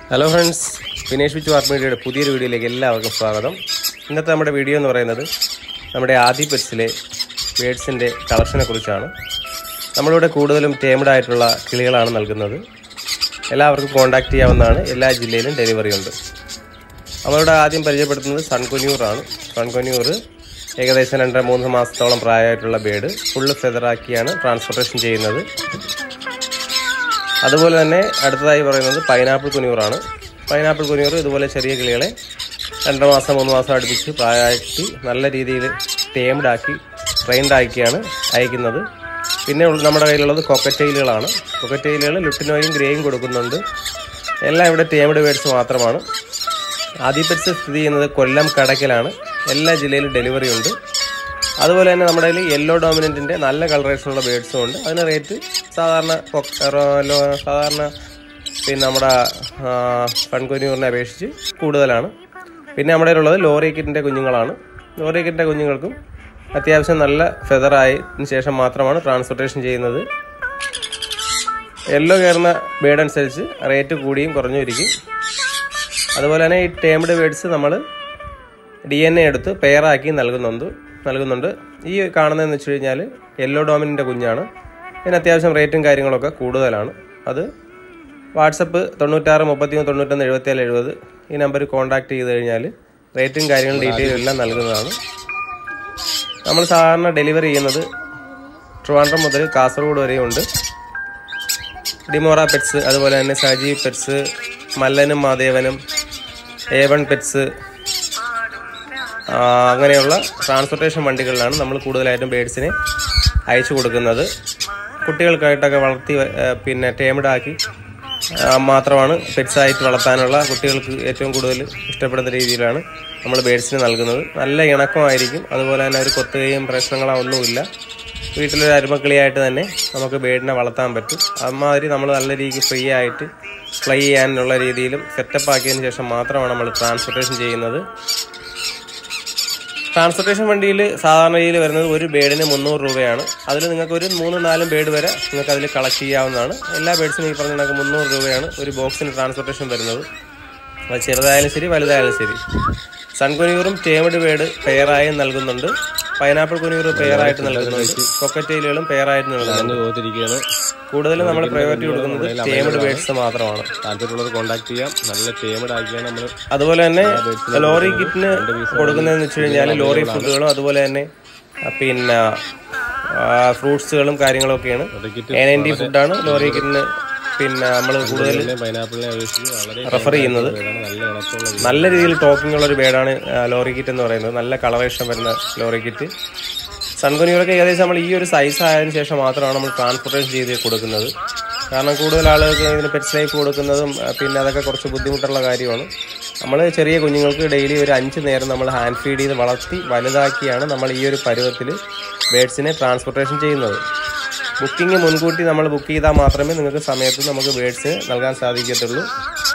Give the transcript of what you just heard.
hello friends Vinesh Vichu art മീഡിയയുടെ പുതിയൊരു വീഡിയോയിലേക്ക് എല്ലാവർക്കും സ്വാഗതം ഇന്നത്തെ നമ്മുടെ വീഡിയോ എന്ന് പറയുന്നത് നമ്മുടെ ആദി പെറ്റ്സിലെ ബേഡ്സിൻ്റെ കളക്ഷനെ കുറിച്ചാണ് നമ്മളിവിടെ കൂടുതലും ടേംഡ് ആയിട്ടുള്ള കിളികളാണ് നൽകുന്നത് എല്ലാവർക്കും കോൺടാക്ട് ചെയ്യാവുന്നതാണ് എല്ലാ ജില്ലയിലും ഡെലിവറി ഉണ്ട് നമ്മളിവിടെ ആദ്യം പരിചയപ്പെടുത്തുന്നത് സൺകൊന്യൂറാണ് സൺകൊന്യൂർ ഏകദേശം രണ്ടര മൂന്ന് മാസത്തോളം പ്രായമായിട്ടുള്ള ബേഡ് ഫുള്ള് ഫെതറാക്കിയാണ് ട്രാൻസ്പോർട്ടേഷൻ ചെയ്യുന്നത് അതുപോലെ തന്നെ അടുത്തതായി പറയുന്നത് പൈനാപ്പിൾ കുനിയൂറാണ് പൈനാപ്പിൾ കുനിയൂർ ഇതുപോലെ ചെറിയ കിളികളെ രണ്ടര മാസം മൂന്ന് മാസം അടുപ്പിച്ച് പ്രായമാക്കി നല്ല രീതിയിൽ ടേംഡ് ആക്കി ട്രെയിൻഡ് ആക്കിയാണ് അയക്കുന്നത് പിന്നെ ഉള്ള- നമ്മുടെ കയ്യിലുള്ളത് കൊക്കറ്റെയിലുകളാണ് കൊക്കറ്റെയിലുകൾ ലുട്ടിനോയും ഗ്രേയും കൊടുക്കുന്നുണ്ട് എല്ലാം ഇവിടെ ടേംഡ് ബേഡ്സ് മാത്രമാണ് ആദി പെറ്റ്സ് സ്ഥിതി ചെയ്യുന്നത് കൊല്ലം കടക്കലാണ് എല്ലാ ജില്ലയിലും ഡെലിവറി ഉണ്ട് അതുപോലെ തന്നെ നമ്മുടെ കയ്യിൽ യെല്ലോ ഡോമിനൻറ്റിൻ്റെ നല്ല കളറേഷനുള്ള ബേഡ്സും ഉണ്ട് അതിന് റേറ്റ് സാധാരണ കൊക്ക- റോ- ലോ- സാധാരണ പിന്നെ നമ്മുടെ പൺകൊന്നൂറിനെ അപേക്ഷിച്ച് കൂടുതലാണ് പിന്നെ നമ്മുടെ കയ്യിലുള്ളത് ലോറിക്കിറ്റിൻ്റെ കുഞ്ഞുങ്ങളാണ് ലോറിക്കിറ്റിൻ്റെ കുഞ്ഞുങ്ങൾക്കും അത്യാവശ്യം നല്ല ഫെദറായതിനു ശേഷം മാത്രമാണ് ട്രാൻസ്പോർട്ടേഷൻ ചെയ്യുന്നത് യെല്ലോ കയറുന്ന ബേഡ് അനുസരിച്ച് റേറ്റ് കൂടിയും കുറഞ്ഞും ഇരിക്കും അതുപോലെ തന്നെ ഈ ടേംഡ് ബേഡ്സ് നമ്മൾ ഡി എൻ എ എടുത്ത് പെയറാക്കി നൽകുന്നുണ്ട് നൽകുന്നുണ്ട് ഈ കാണുന്നതെന്ന് വെച്ച് കഴിഞ്ഞാൽ യെല്ലോ ഡോമിനിൻ്റെ കുഞ്ഞാണ് ഇതിന് അത്യാവശ്യം റേറ്റും കാര്യങ്ങളൊക്കെ കൂടുതലാണ് അത് വാട്സപ്പ് തൊണ്ണൂറ്റാറ് മുപ്പത്തിമൂന്ന് തൊണ്ണൂറ്റൊന്ന് എഴുപത്തിയേഴ് എഴുപത് ഈ നമ്പറിൽ കോൺടാക്ട് ചെയ്ത് കഴിഞ്ഞാൽ റേറ്റും കാര്യങ്ങളും ഡീറ്റെയിലും എല്ലാം നൽകുന്നതാണ് നമ്മൾ സാധാരണ ഡെലിവറി ചെയ്യുന്നത് ട്രിവാൻഡ്രം മുതൽ കാസർഗോഡ് വരെയും ഉണ്ട് ഡിമോറ പെറ്റ്സ് അതുപോലെ തന്നെ സജീവ് പെറ്റ്സ് മല്ലനും മാദേവനും എ വൺ പെറ്റ്സ് ആ, അങ്ങനെയുള്ള ട്രാൻസ്പോർട്ടേഷൻ വണ്ടികളിലാണ് നമ്മൾ കൂടുതലായിട്ടും ബേഡ്സിനെ അയച്ചു കൊടുക്കുന്നത് കുട്ടികൾക്കായിട്ടൊക്കെ വളർത്തി ആ, പിന്നെ ടേംഡ് ആക്കി ആ, മാത്രമാണ് പെറ്റ്സ് ആയിട്ട് വളർത്താനുള്ള കുട്ടികൾക്ക് ഏറ്റവും കൂടുതൽ ഇഷ്ടപ്പെടുന്ന രീതിയിലാണ് നമ്മൾ ബേഡ്സിന് നൽകുന്നത് നല്ല ഇണക്കമായിരിക്കും അതുപോലെ തന്നെ ഒരു കൊത്തുകയും പ്രശ്നങ്ങളോ ഒന്നുമില്ല വീട്ടിലൊരു അരുമക്കിളിയായിട്ട് തന്നെ നമുക്ക് ബേഡിനെ വളർത്താൻ പറ്റും അമ്മാതിരി നമ്മൾ നല്ല രീതിക്ക് ഫ്രീ ആയിട്ട് ഫ്ലൈ ചെയ്യാനുള്ള രീതിയിലും സെറ്റപ്പ് ആക്കിയതിന് ശേഷം മാത്രമാണ് നമ്മൾ ട്രാൻസ്പോർട്ടേഷൻ ചെയ്യുന്നത് ട്രാൻസ്പോർട്ടേഷൻ വണ്ടിയിൽ സാധാരണ രീതിയിൽ വരുന്നത് ഒരു ബേഡിന് മുന്നൂറ് രൂപയാണ് അതിൽ നിങ്ങൾക്ക് ഒരു മൂന്ന് നാലും ബേഡ് വരെ നിങ്ങൾക്ക് അതിൽ കളക്ട് ചെയ്യാവുന്നതാണ് എല്ലാ ബേഡ്സിനും ഈ പറഞ്ഞ കണക്ക് മുന്നൂറ് രൂപയാണ് ഒരു ബോക്സിന് ട്രാൻസ്പോർട്ടേഷൻ വരുന്നത് അത് ചെറുതായാലും ശരി വലുതായാലും ശരി സൺകുനിയൂറും ടേമഡ് ബേഡ് പെയറായും നൽകുന്നുണ്ട് പൈനാപ്പിൾ കുനിയൂർ പെയറായിട്ട് നൽകുന്നുണ്ട് കൊക്കറ്റെയിലുകളും പെയറായിട്ട് നൽകുന്നുണ്ട് തോത്തിരിക്കുകയാണ് കൂടുതലും നമ്മൾ പ്രയോറിറ്റി കൊടുക്കുന്നത് ടേമഡ് ബേഡ്സ് മാത്രമാണ് താല്പര്യമുള്ളവർ കോൺടാക്ട് ചെയ്യാം നല്ല ടേമഡ് ആക്കിയാണ് നമ്മൾ അതുപോലെ തന്നെ ലോറി കിറ്റിന് കൊടുക്കുന്നതെന്ന് വെച്ച് കഴിഞ്ഞാൽ ലോറി ഫുഡുകളും അതുപോലെ തന്നെ ആ, പിന്നെ ഫ്രൂട്ട്സുകളും കാര്യങ്ങളൊക്കെയാണ് എൻ എൻ ഡി ഫുഡാണ് ലോറി കിറ്റിന് പിന്നെ നമ്മൾ കൂടുതൽ പൈനാപ്പിളിനെ അപേക്ഷിച്ച് വളരെ റെഫർ ചെയ്യുന്നത് ഇതാണ് നല്ല ഇണക്കമുള്ള നല്ല രീതിയിൽ ടോപ്പിംഗ് ഉള്ള ഒരു ബേഡാണ് ലോറി കിറ്റ് എന്ന് പറയുന്നത് നല്ല കളറേഷൻ വരുന്ന ലോറി കിറ്റ് സൺകുനികളൊക്കെ ഏകദേശം നമ്മൾ ഈ ഒരു സൈസ് ആയതിനു ശേഷം മാത്രമാണ് നമ്മൾ ട്രാൻസ്പോർട്ടേഷൻ ചെയ്ത് കൊടുക്കുന്നത് കാരണം കൂടുതൽ ആളുകൾക്ക് ഇതിന് പെറ്റ്സ് ലൈഫ് കൊടുക്കുന്നതും ആ, പിന്നെ അതൊക്കെ കുറച്ച് ബുദ്ധിമുട്ടുള്ള കാര്യമാണ് നമ്മൾ ചെറിയ കുഞ്ഞുങ്ങൾക്ക് ഡെയിലി ഒരു അഞ്ച് നേരം നമ്മൾ ഹാൻഡ് ഫീഡ് ചെയ്ത് വളർത്തി വലുതാക്കിയാണ് നമ്മൾ ഈ ഒരു പരുവത്തിൽ ബേഡ്സിനെ ട്രാൻസ്പോർട്ടേഷൻ ചെയ്യുന്നത് ബുക്കിംഗ് മുൻകൂട്ടി നമ്മൾ ബുക്ക് ചെയ്താൽ മാത്രമേ നിങ്ങൾക്ക് സമയത്ത് നമുക്ക് ബേഡ്സിന് നൽകാൻ സാധിക്കത്തുള്ളൂ